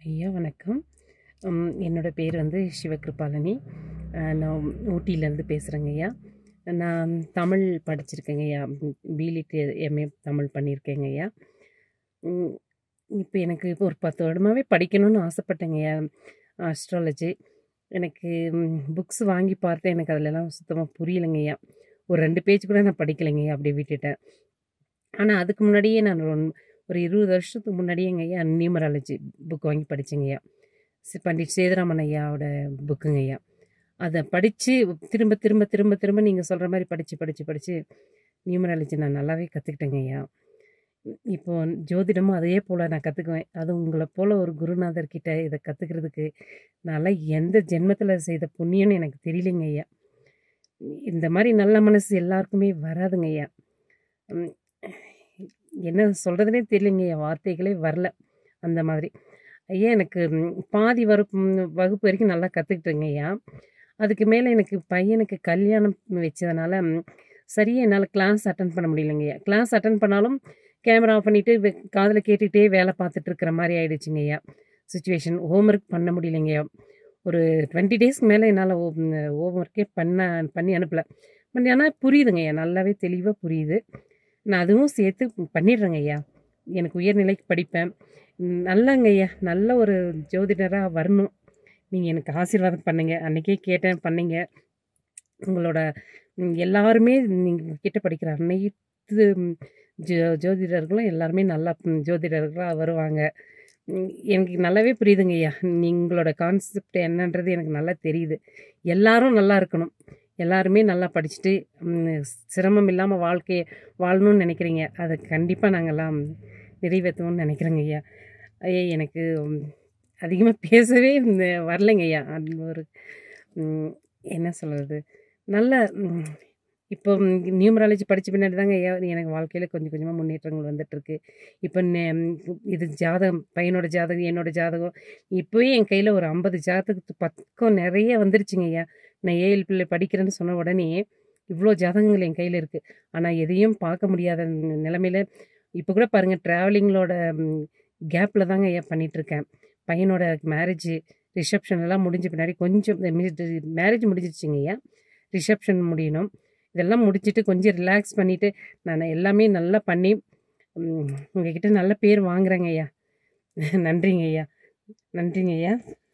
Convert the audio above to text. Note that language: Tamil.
ஐயா வணக்கம் ம், என்னோட பேர் வந்து சிவகிருபாலினி அஹ், நான் ஊட்டியிலேருந்து பேசுகிறேங்க ஐயா நான் தமிழ் படிச்சிருக்கேங்க ஐயா பிலிட் எம்ஏ தமிழ் பண்ணியிருக்கேங்க ஐயா இப்போ எனக்கு இப்போ ஒரு பத்து வருடமாகவே படிக்கணும்னு ஆசைப்பட்டேங்க ஐயா அஸ்ட்ராலஜி எனக்கு புக்ஸ் வாங்கி பார்த்தேன் எனக்கு அதிலலாம் சுத்தமாக புரியலைங்க ஐயா ஒரு ரெண்டு பேஜ் கூட நான் படிக்கலைங்க ஐயா அப்படியே விட்டுட்டேன் ஆனால் அதுக்கு முன்னாடியே நான் ஒரு- ஒரு இருபது வருஷத்துக்கு முன்னாடியேங்க ஐயா நியூமராலஜி புக் வாங்கி படித்தேங்க ஐயா சி- பண்டிட் சேதுராமன் ஐயாவோட புக்குங்க ஐயா அதை படித்து திரும்ப திரும்ப திரும்ப திரும்ப நீங்கள் சொல்கிற மாதிரி படித்து படித்து படித்து நியூமராலஜி நான் நல்லாவே கற்றுக்கிட்டேங்க ஐயா இப்போ ஜோதிடமும் அதே போல் நான் கற்றுக்குவேன் அது உங்களை போல் ஒரு குருநாதர் கிட்ட இதை கற்றுக்கிறதுக்கு நல்லா எந்த ஜென்மத்தில் செய்த புண்ணியம்னு எனக்கு தெரியலைங்க ஐயா இந்த மாதிரி நல்ல மனசு எல்லாருக்குமே வராதுங்க ஐயா உம், என்ன சொல்கிறதுனே தெரியலைங்க ஐயா வார்த்தைகளே வரல அந்த மாதிரி ஐயா எனக்கு ம், பாதி வகுப்பு வகுப்பு வரைக்கும் நல்லா கற்றுக்கிட்டேங்க ஐயா அதுக்கு மேலே எனக்கு பையனுக்கு கல்யாணம் வச்சதுனால ம், சரியா என்னால் கிளாஸ் அட்டன் பண்ண முடியலைங்க ஐயா கிளாஸ் அட்டன் பண்ணாலும் கேமரா ஆஃப் பண்ணிவிட்டு காதில் கேட்டுகிட்டே வேலை பார்த்துட்டு இருக்கிற மாதிரி ஆயிடுச்சுங்க ஐயா சுச்சுவேஷன் ஹோம்ஒர்க் பண்ண முடியலைங்க ஐயா ஒரு டுவெண்ட்டி டேஸ்க்கு மேலே என்னால் ஹோம்ஒர்க்கே பண்ண பண்ணி அனுப்பலை பட் ஆனால் புரியுதுங்க ஐயா நல்லாவே தெளிவாக புரியுது நான் அதுவும் சேர்த்து பண்ணிடுறேங்க ஐயா எனக்கு உயர்நிலைக்கு படிப்பேன் ம், நல்லங்க ஐயா நல்ல ஒரு ஜோதிடராக வரணும் நீங்கள் எனக்கு ஆசீர்வாதம் பண்ணுங்க அன்றைக்கே கேட்டேன் பண்ணீங்க உங்களோட ம், எல்லாருமே நீங்கள் கிட்ட படிக்கிற அனைத்து ம், ஜோ ஜோதிடர்களும் எல்லாருமே நல்லா ம், ஜோதிடர்களாக வருவாங்க ம், எனக்கு நல்லாவே புரியுதுங்க ஐயா நீங்களோட கான்செப்ட் என்னன்றது எனக்கு நல்லா தெரியுது எல்லாரும் நல்லா இருக்கணும் எல்லாருமே நல்லா படிச்சுட்டு ம், சிரமம் இல்லாமல் வாழ்க்கையை வாழணும்னு நினைக்கிறீங்க அதை கண்டிப்பாக நாங்கள்லாம் நிறைவேற்றுவோம்னு நினைக்கிறேங்க ஐயா ஐயா எனக்கு அதிகமாக பேசவே இந்த வரலைங்க ஐயா அது ஒரு ம், என்ன சொல்கிறது நல்ல ம், இப்போ நியூமராலஜி படித்த பின்னாடி தாங்க ஐயா எனக்கு வாழ்க்கையில் கொஞ்சம் கொஞ்சமாக முன்னேற்றங்கள் வந்துட்டுருக்கு இப்போ நெ- இது ஜாதகம் பையனோட ஜாதகம் என்னோட ஜாதகம் இப்போவே என் கையில் ஒரு ஐம்பது ஜாதகத்துக்கு பக்கம் நிறைய வந்துருச்சுங்க ஐயா நான் ஏழு பிள்ளை படிக்கிறேன்னு சொன்ன உடனே இவ்வளோ ஜாதகங்கள் என் கையில் இருக்குது ஆனால் எதையும் பார்க்க முடியாத நி- நிலைமையில இப்போ கூட பாருங்கள் ட்ராவலிங்களோட கேப்பில் தாங்க ஐயா பண்ணிகிட்ருக்கேன் பையனோட மேரேஜ் ரிசப்ஷன் எல்லாம் முடிஞ்ச பின்னாடி கொஞ்சம் மேரேஜ் முடிஞ்சிருச்சுங்க ஐயா ரிசப்ஷன் முடியணும் இதெல்லாம் முடிச்சிட்டு கொஞ்சம் ரிலாக்ஸ் பண்ணிவிட்டு நான் எல்லாமே நல்லா பண்ணி ம், உங்ககிட்ட நல்ல பேர் வாங்குறேங்க ஐயா நன்றிங்க ஐயா நன்றிங்க ஐயா